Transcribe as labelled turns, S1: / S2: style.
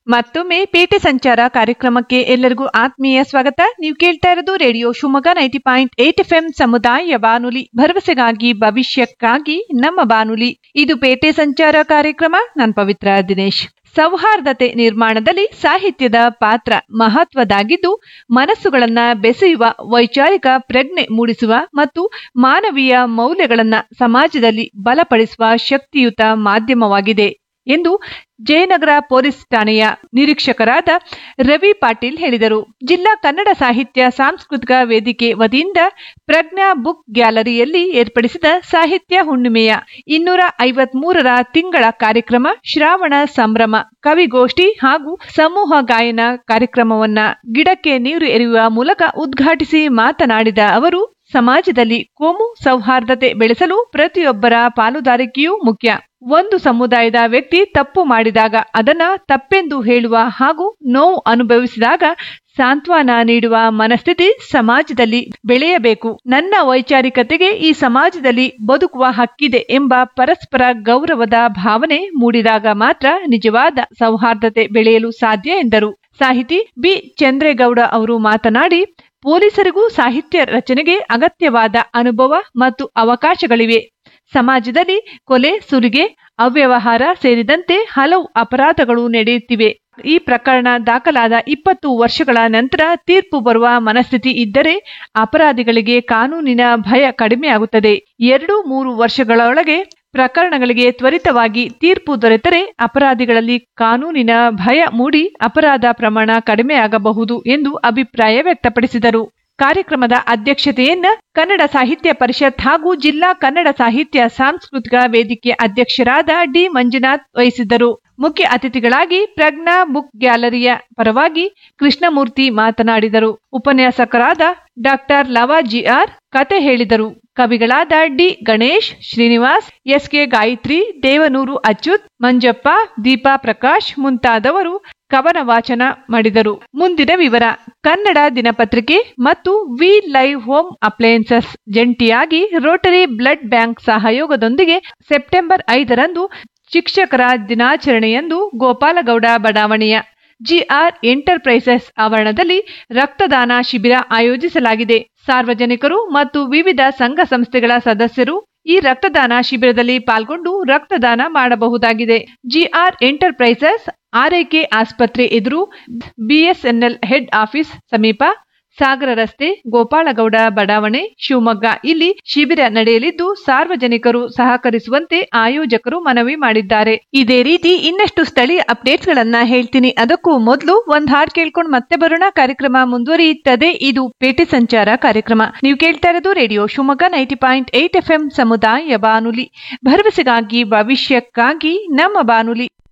S1: ಮತ್ತೊಮ್ಮೆ ಪೇಟೆ ಸಂಚಾರ ಕಾರ್ಯಕ್ರಮಕ್ಕೆ ಎಲ್ಲರಿಗೂ ಆತ್ಮೀಯ ಸ್ವಾಗತ ನೀವು ಕೇಳ್ತಾ ಇರೋದು radio Shivamogga ninety point eight F M ಸಮುದಾಯ ಬಾನುಲಿ ಭರವಸೆಗಾಗಿ ಭವಿಷ್ಯಕ್ಕಾಗಿ ನಮ್ಮ ಬಾನುಲಿ ಇದು ಪೇಟೆ ಸಂಚಾರ ಕಾರ್ಯಕ್ರಮ ನಾನು ಪವಿತ್ರ ದಿನೇಶ್ ಸೌಹಾರ್ದತೆ ನಿರ್ಮಾಣದಲ್ಲಿ ಸಾಹಿತ್ಯದ ಪಾತ್ರ ಮಹತ್ವದಾಗಿದ್ದು ಮನಸ್ಸುಗಳನ್ನ ಬೆಸೆಯುವ ವೈಚಾರಿಕ ಪ್ರಜ್ಞೆ ಮೂಡಿಸುವ ಮತ್ತು ಮಾನವೀಯ ಮೌಲ್ಯಗಳನ್ನ ಸಮಾಜದಲ್ಲಿ ಬಲಪಡಿಸುವ ಶಕ್ತಿಯುತ ಮಾಧ್ಯಮವಾಗಿದೆ ಎಂದು ಜಯನಗರ ಪೊಲೀಸ್ ಠಾಣೆಯ ನಿರೀಕ್ಷಕರಾದ ರವಿ ಪಾಟೀಲ್ ಹೇಳಿದರು ಜಿಲ್ಲಾ ಕನ್ನಡ ಸಾಹಿತ್ಯ ಸಾಂಸ್ಕೃತಿಕ ವೇದಿಕೆ ವತಿಯಿಂದ ಪ್ರಜ್ಞಾ ಬುಕ್ ಗ್ಯಾಲರಿಯಲ್ಲಿ ಏರ್ಪಡಿಸಿದ ಸಾಹಿತ್ಯ ಹುಣ್ಣಿಮೆಯ ಇನ್ನೂರ ಐವತ್ಮೂರರ ತಿಂಗಳ ಕಾರ್ಯಕ್ರಮ ಶ್ರಾವಣ ಸಂಭ್ರಮ ಕವಿಗೋಷ್ಠಿ ಹಾಗೂ ಸಮೂಹ ಗಾಯನ ಕಾರ್ಯಕ್ರಮವನ್ನ ಗಿಡಕ್ಕೆ ನೀರು ಎರೆಯುವ ಮೂಲಕ ಉದ್ಘಾಟಿಸಿ ಮಾತನಾಡಿದ ಅವರು ಸಮಾಜದಲ್ಲಿ ಕೋಮು ಸೌಹಾರ್ದತೆ ಬೆಳೆಸಲು ಪ್ರತಿಯೊಬ್ಬರ ಪಾಲುದಾರಿಕೆಯೂ ಮುಖ್ಯ ಒಂದು ಸಮುದಾಯದ ವ್ಯಕ್ತಿ ತಪ್ಪು ಮಾಡಿದಾಗ ಅದನ್ನ ತಪ್ಪೆಂದು ಹೇಳುವ ಹಾಗೂ ನೋವು ಅನುಭವಿಸಿದಾಗ ಸಾಂತ್ವನ ನೀಡುವ ಮನಸ್ಥಿತಿ ಸಮಾಜದಲ್ಲಿ ಬೆಳೆಯಬೇಕು ನನ್ನ ವೈಚಾರಿಕತೆಗೆ ಈ ಸಮಾಜದಲ್ಲಿ ಬದುಕುವ ಹಕ್ಕಿದೆ ಎಂಬ ಪರಸ್ಪರ ಗೌರವದ ಭಾವನೆ ಮೂಡಿದಾಗ ಮಾತ್ರ ನಿಜವಾದ ಸೌಹಾರ್ದತೆ ಬೆಳೆಯಲು ಸಾಧ್ಯ ಎಂದರು ಸಾಹಿತಿ ಬಿ ಚಂದ್ರೇಗೌಡ ಅವರು ಮಾತನಾಡಿ ಪೊಲೀಸರಿಗೂ ಸಾಹಿತ್ಯ ರಚನೆಗೆ ಅಗತ್ಯವಾದ ಅನುಭವ ಮತ್ತು ಅವಕಾಶಗಳಿವೆ ಸಮಾಜದಲ್ಲಿ ಕೊಲೆ ಸುಲಿಗೆ ಅವ್ಯವಹಾರ ಸೇರಿದಂತೆ ಹಲವು ಅಪರಾಧಗಳು ನಡೆಯುತ್ತಿವೆ ಈ ಪ್ರಕರಣ ದಾಖಲಾದ ಇಪ್ಪತ್ತು ವರ್ಷಗಳ ನಂತರ ತೀರ್ಪು ಬರುವ ಮನಸ್ಥಿತಿ ಇದ್ದರೆ ಅಪರಾಧಿಗಳಿಗೆ ಕಾನೂನಿನ ಭಯ ಕಡಿಮೆಯಾಗುತ್ತದೆ ಎರಡು ಮೂರು ವರ್ಷಗಳೊಳಗೆ ಪ್ರಕರಣಗಳಿಗೆ ತ್ವರಿತವಾಗಿ ತೀರ್ಪು ದೊರೆತರೆ ಅಪರಾಧಿಗಳಲ್ಲಿ ಕಾನೂನಿನ ಭಯ ಮೂಡಿ ಅಪರಾಧ ಪ್ರಮಾಣ ಕಡಿಮೆಯಾಗಬಹುದು ಎಂದು ಅಭಿಪ್ರಾಯ ವ್ಯಕ್ತಪಡಿಸಿದರು ಕಾರ್ಯಕ್ರಮದ ಅಧ್ಯಕ್ಷತೆಯನ್ನ ಕನ್ನಡ ಸಾಹಿತ್ಯ ಪರಿಷತ್ ಹಾಗೂ ಜಿಲ್ಲಾ ಕನ್ನಡ ಸಾಹಿತ್ಯ ಸಾಂಸ್ಕೃತಿಕ ವೇದಿಕೆ ಅಧ್ಯಕ್ಷರಾದ ಡಿ ಮಂಜುನಾಥ್ ವಹಿಸಿದ್ದರು ಮುಖ್ಯ ಅತಿಥಿಗಳಾಗಿ ಪ್ರಜ್ಞಾ ಬುಕ್ ಗ್ಯಾಲರಿಯ ಪರವಾಗಿ ಕೃಷ್ಣಮೂರ್ತಿ ಮಾತನಾಡಿದರು ಉಪನ್ಯಾಸಕರಾದ ಡಾಕ್ಟರ್ ಲವ ಜಿಆರ್ ಕತೆ ಹೇಳಿದರು ಕವಿಗಳಾದ ಡಿ ಗಣೇಶ್ ಶ್ರೀನಿವಾಸ್ ಎಸ್ಕೆ ಗಾಯತ್ರಿ ದೇವನೂರು ಅಚ್ಯುತ್ ಮಂಜಪ್ಪ ದೀಪಾ ಪ್ರಕಾಶ್ ಮುಂತಾದವರು ಕವನ ವಾಚನ ಮಾಡಿದರು ಮುಂದಿನ ವಿವರ ಕನ್ನಡ ದಿನಪತ್ರಿಕೆ ಮತ್ತು ವಿ ಲೈವ್ ಹೋಮ್ ಅಪ್ಲಯನ್ಸಸ್ ಜಂಟಿಯಾಗಿ ರೋಟರಿ ಬ್ಲಡ್ ಬ್ಯಾಂಕ್ ಸಹಯೋಗದೊಂದಿಗೆ ಸೆಪ್ಟೆಂಬರ್ ಐದರಂದು ಶಿಕ್ಷಕರ ದಿನಾಚರಣೆಯಂದು ಗೋಪಾಲಗೌಡ ಬಡಾವಣೆಯ ಜಿಆರ್ ಎಂಟರ್ಪ್ರೈಸಸ್ ಆವರಣದಲ್ಲಿ ರಕ್ತದಾನ ಶಿಬಿರ ಆಯೋಜಿಸಲಾಗಿದೆ ಸಾರ್ವಜನಿಕರು ಮತ್ತು ವಿವಿಧ ಸಂಘ ಸಂಸ್ಥೆಗಳ ಸದಸ್ಯರು ಈ ರಕ್ತದಾನ ಶಿಬಿರದಲ್ಲಿ ಪಾಲ್ಗೊಂಡು ರಕ್ತದಾನ ಮಾಡಬಹುದಾಗಿದೆ ಜಿಆರ್ ಎಂಟರ್ಪ್ರೈಸಸ್ ಆರೈಕೆ ಆಸ್ಪತ್ರೆ ಎದುರು ಬಿಎಸ್ಎನ್ಎಲ್ ಹೆಡ್ ಆಫೀಸ್ ಸಮೀಪ ಸಾಗರ ರಸ್ತೆ ಗೋಪಾಲಗೌಡ ಬಡಾವಣೆ ಶಿವಮೊಗ್ಗ ಇಲ್ಲಿ ಶಿಬಿರ ನಡೆಯಲಿದ್ದು ಸಾರ್ವಜನಿಕರು ಸಹಕರಿಸುವಂತೆ ಆಯೋಜಕರು ಮನವಿ ಮಾಡಿದ್ದಾರೆ ಇದೇ ರೀತಿ ಇನ್ನಷ್ಟು ಸ್ಥಳೀಯ ಅಪ್ಡೇಟ್ಸ್ ಗಳನ್ನ ಹೇಳ್ತೀನಿ ಅದಕ್ಕೂ ಮೊದಲು ಒಂದ್ ಹಾಡ್ ಕೇಳ್ಕೊಂಡು ಮತ್ತೆ ಬರೋಣ ಕಾರ್ಯಕ್ರಮ ಮುಂದುವರಿಯುತ್ತದೆ ಇದು ಪೇಟೆ ಸಂಚಾರ ಕಾರ್ಯಕ್ರಮ ನೀವು ಕೇಳ್ತಾ ಇರೋದು radio Shivamogga ninety point eight F M ಸಮುದಾಯ ಬಾನುಲಿ ಭರವಸೆಗಾಗಿ ಭವಿಷ್ಯಕ್ಕಾಗಿ ನಮ್ಮ ಬಾನುಲಿ